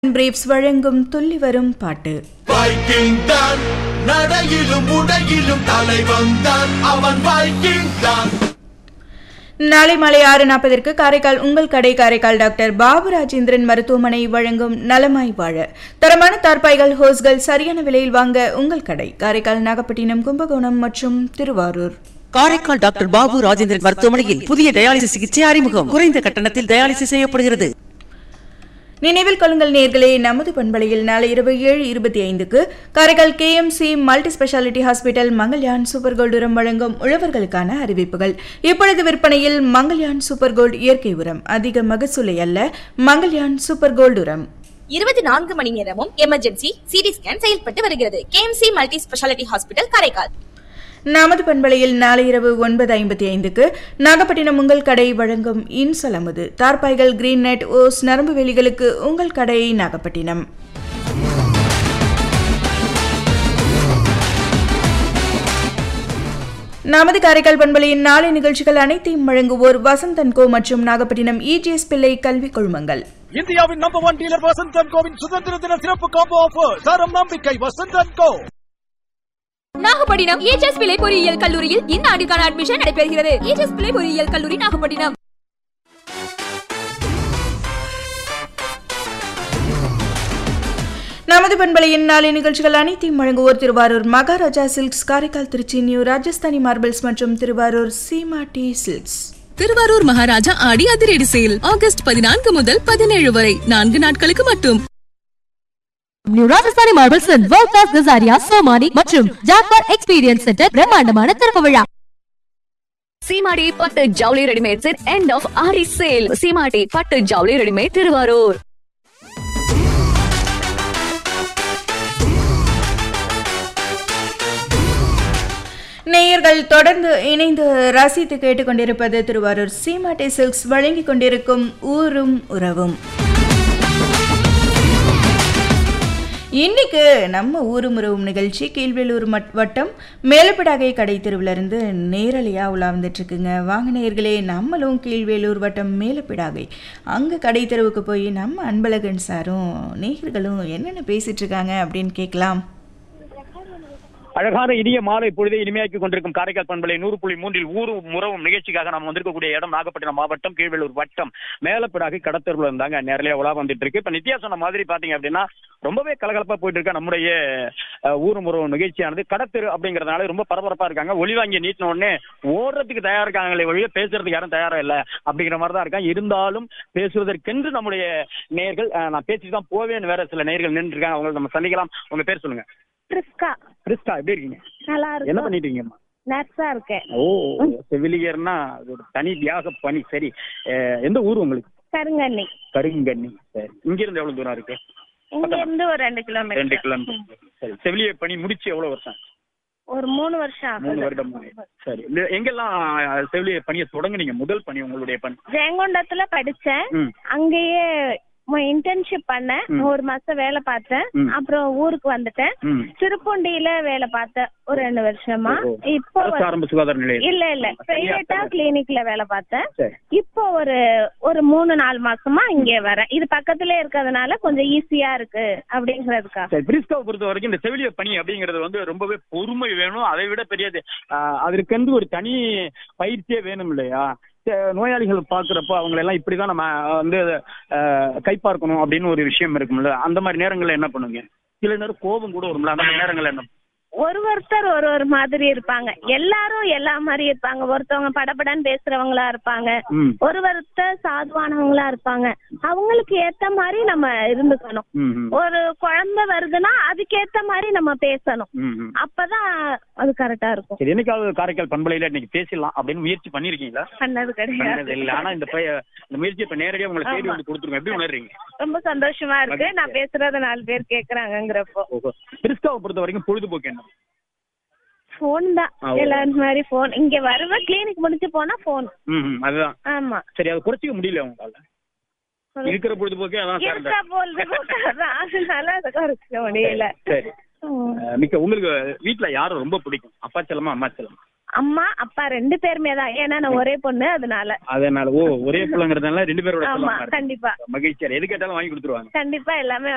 Briefs வழங்கும் துள்ளி வரும் பாட்டு வைக்கிங் தான் நடையிலும் உடையிலும் தலைவன் தான் அவன் வைக்கிங் தான் நாளை மாலை ஆறு நாற்பதற்கு காரைக்கால் உங்கள் கடை காரைக்கால் டாக்டர் பாபு ராஜேந்திரன் மருத்துவமனை வழங்கும் நலமாய் வாழ தரமான தார்பாய்கள் ஹோஸ்கள் சரியான விலையில் வாங்க உங்கள் கடை காரைக்கால் நாகப்பட்டினம் கும்பகோணம் மற்றும் திருவாரூர் காரைக்கால் டாக்டர் பாபு ராஜேந்திரன் மருத்துவமனையில் புதிய டயாலிசிஸ் சிகிச்சை அறிமுகம் குறைந்த கட்டணத்தில் டயாலிசிஸ் செய்யப்படுகிறது நினைவில் கொள்ளுங்கள் நேர்களே நமது பண்பலையில் நாளை இரவு ஏழு இருபத்தி ஐந்துக்கு Karaikal KMC multi speciality hospital Mangalyaan super gold உரம் வழங்கும் உழவர்களுக்கான அறிவிப்புகள் இப்பொழுது விற்பனையில் மங்கள்யான் சூப்பர் கோல்டு இயற்கை உரம் அதிக மகசூலை அல்ல மங்கள்யான் சூப்பர் கோல்டு உரம் இருபத்தி நான்கு மணி நேரமும் எமர்ஜென்சி சிடி ஸ்கேன் செயல்பட்டு வருகிறது KMC multi speciality hospital Karaikal நமது பண்பலையில் நாளை இரவு ஒன்பது ஐம்பத்தி ஐந்துக்கு நாகப்பட்டினம் உங்கள் கடை வழங்கும் இன்சலமுது தார்பாய்கள் கிரீன் நெட் ஓஸ் நரம்பு வேலிகளுக்கு உங்கள் கடை நாகப்பட்டினம் நமது காரைக்கால் பண்பலையின் நாளை நிகழ்ச்சிகள் அனைத்தையும் வழங்குவோர் வசந்தன் கோ மற்றும் நாகப்பட்டினம் இஜிஎஸ் பிள்ளை கல்வி குழுமங்கள் இந்தியாவின் நம்பர் ஒன் டீலர் வசந்தன் கோவின் சுதந்திர தின சிறப்பு காம்போ ஆஃபர் தரம் நம்பிக்கை வசந்தன் கோ நாகப்பட்டினம் ஏஜஸ் பிள்ளை பொறியியல் கல்லூரியில் இந்த ஆண்டிற்கான அட்மிஷன் நடைபெறுகிறது ஏஜஸ் பிள்ளை பொறியியல் கல்லூரி நாகப்பட்டினம் நமது பண்பலையின் நாளை நிகழ்ச்சிகள் அனைத்தையும் வழங்குவோர் Thiruvarur Maharaja silks Karaikal Trichy new Rajasthani marbles மற்றும் திருவாரூர் சீமா டி சில்க்ஸ் திருவாரூர் மகாராஜா ஆடி அதிரடி சேல் ஆகஸ்ட் பதினான்கு முதல் பதினேழு வரை நான்கு நாட்களுக்கு மட்டும் new Rajasthani marbles world class Kajaria Somany மற்றும் ஜாக்வார் எக்ஸ்பீரியன்ஸ் சென்டர் பிரம்மாண்டமான திறப்பு விழா சீமாடி பட்டு ஜவுளி readymade set end of Aadi sale Seemati பட்டு ஜவுளி ரெடிமேட் திருவாரூர் நேயர்கள் தொடர்ந்து இணைந்து ரசித்து கேட்டுக்கொண்டிருப்பது திருவாரூர் சீமாட்டி சில்க்ஸ் வழங்கிக் கொண்டிருக்கும் ஊரும் உறவும் இன்னைக்கு நம்ம ஊரும் உறவும் நிகழ்ச்சி கீழ்வேலூர் மட் வட்டம் மேலப்பிடாகை கடை தெருவிலிருந்து நேரலையாக உலா வந்துட்டு இருக்குங்க வாங்க நேயர்களே நம்மளும் கீழ்வேலூர் வட்டம் மேலப்பிடாகை அங்கே கடை தெருவுக்கு போய் நம்ம அன்பழகன் சாரும் நேயர்களும் என்னென்ன பேசிட்டு இருக்காங்க அப்படின்னு கேட்கலாம் அழகான இனிய மாலை பொழுதை இனிமையாக்கி கொண்டிருக்கும் காரைக்கால் பண்பலை நூறு புள்ளி மூன்றில் ஊரும் முறவும் நிகழ்ச்சிக்காக நாம் வந்திருக்கக்கூடிய இடம் நாகப்பட்டினம் மாவட்டம் கீழ்வேலூர் வட்டம் மேலப்பிடாகி கடத்தெருவில் இருந்தாங்க நேரலையா உலா வந்துட்டு இருக்கு இப்ப நித்யா சொன்ன மாதிரி பாத்தீங்க அப்படின்னா ரொம்பவே கலகலப்பா போயிட்டு இருக்க நம்முடைய அஹ், ஊரும் உறவு நிகழ்ச்சியானது கடத்தெரு அப்படிங்கறதுனால ரொம்ப பரபரப்பா இருக்காங்க ஒளி வாங்கி நீட்டின உடனே ஓடுறதுக்கு தயாரா இருக்காங்களே ஒழிய பேசுறதுக்கு யாரும் தயாரா இல்ல அப்படிங்கிற மாதிரி தான் இருக்காங்க இருந்தாலும் பேசுவதற்கென்று நம்முடைய நேர்கள் நான் பேசிட்டு தான் போவேன்னு வேற சில நேர்கள் நின்று இருக்காங்க அவங்களை நம்ம சந்திக்கலாம் உங்க பேர் சொல்லுங்க பிரிஸ்கா கிறிஸ்டா எப்படி இருக்கீங்க நல்லா என்ன இருக்கும் பண்ணிட்டு இருக்கீங்கம்மா நர்ஸா இருக்கேன் ஓ செவிலியர்னா அது ஒரு தனி தியாக பணி சரி அஹ், எந்த ஊர் உங்களுக்கு கருங்கண்ணி கருங்கண்ணி சரி இங்க இருந்து எவ்வளவு தூரம் இருக்கு இங்க இருந்து ஒரு ரெண்டு ரெண்டு கிலோமீட்டர் கிலோமீட்டர் சரி செவிலியர் பணி முடிச்சு எவ்வளவு வருஷம் ஒரு மூணு வருஷம் மூணு ஆகுது வருடம் சரி இந்த எங்கெல்லாம் அஹ், செவிலியர் பணியை தொடங்குனீங்க முதல் பணி உங்களுடைய பணி ஜெயங்கொண்டத்துல படிச்சேன் ம். அங்கேயே இன்டர்ன்ஷிப் பண்ணேன் ம். ஒரு மாசம் வேலை பார்த்தேன் ம். அப்புறம் ஊருக்கு வந்துட்டேன் ம். திருப்பூண்டியில வேலை பார்த்தேன் ஒரு ரெண்டு வருஷமா ஓ. இப்போ அரசு வந்து- ஆரம்ப சுகாதார நிலையம் இல்ல இல்ல பிரைவேட்டா கிளினிக்ல வேலை பார்த்தேன் சரி இப்போ ஒரு ஒரு மூணு நாலு மாசமா இங்கே வரேன் இது பக்கத்துல இருக்கிறதுனால கொஞ்சம் ஈஸியா இருக்கு அப்படிங்கறதுக்கா சரி பிரிஸ்காவை பொறுத்த வரைக்கும் இந்த செவிலியர் பணி அப்படிங்கிறது வந்து ரொம்பவே பொறுமை வேணும் அதை விட பெரியது ஆஹ் அதற்கென்று ஒரு தனி பயிற்சியே வேணும் இல்லையா ச- நோயாளிகள் பாக்குறப்போ அவங்களை எல்லாம் இப்படிதான் நம்ம வந்து ஆஹ் கை பார்க்கணும் அப்படின்னு ஒரு விஷயம் இருக்கும்ல அந்த மாதிரி நேரங்கள்ல என்ன பண்ணுவீங்க சில நேரம் கோபம் கூட வரும்ல அந்த மாதிரி நேரங்கள்ல என்ன ஒரு ஒருத்தர் ஒரு ஒரு மாதிரி இருப்பாங்க எல்லாரும் எல்லா மாதிரி இருப்பாங்க ஒருத்தவங்க படபடன்னு பேசுறவங்களா இருப்பாங்க ம். ஒரு ஒருத்தர் சாதுவானவங்களா இருப்பாங்க அவங்களுக்கு ஏத்த மாதிரி நம்ம இருந்துக்கணும் ம், ம். ஒரு குழந்தை வருதுன்னா அதுக்கேத்த மாதிரி நம்ம பேசணும் ம், ம். அப்பதான் அது கரெக்டா இருக்கும் சரி என்னைக்காவது காரைக்கால் பண்பலையில இன்னைக்கு பேசிடலாம் அப்படின்னு முயற்சி பண்ணிருக்கீங்களா பண்ணது கிடையாது பண்ணது இல்ல ஆனா இந்த பைய இந்த முயற்சி இப்ப நேரடியா உங்களை தேடி வந்து கொடுத்துருங்க எப்படி உணர்றீங்க ரொம்ப சந்தோஷமா இருக்கு நான் பேசுறத நாலு பேர் கேக்குறாங்கங்கிறப்போ ஓஹோ பிரிஸ்காவை பொறுத்த வரைக்கும் பொழுதுபோக்கு என்ன போன் தான் ஆ, ஓ. எல்லாரும் மாதிரி போன் இங்க வருவேன் கிளினிக் முடிச்சு போனா போன் ம் ம், அதுதான் ஆமா சரி அதை குறைச்சிக்க முடியல உங்களால இருக்கிற பொழுதுபோக்கே அதான் சார் இருக்கா போல்து அதனால அதை குறைச்சிக்க முடியல சரி ம். அஹ் மிக்க உங்களுக்கு வீட்ல யாரும் ரொம்ப பிடிக்கும் அப்பா செல்லமா அம்மா செல்லமா அம்மா அப்பா ரெண்டு பேருமே தான் ஏன்னா நான் ஒரே பொண்ணு அதனால அதனால ஓ ஒரே பிள்ளைங்கிறதுனால ரெண்டு பேரோட ஆமா செல்லமா இருக்கு. கண்டிப்பா மகிழ்ச்சியா எது கேட்டாலும் வாங்கி கொடுத்துருவாங்க கண்டிப்பா எல்லாமே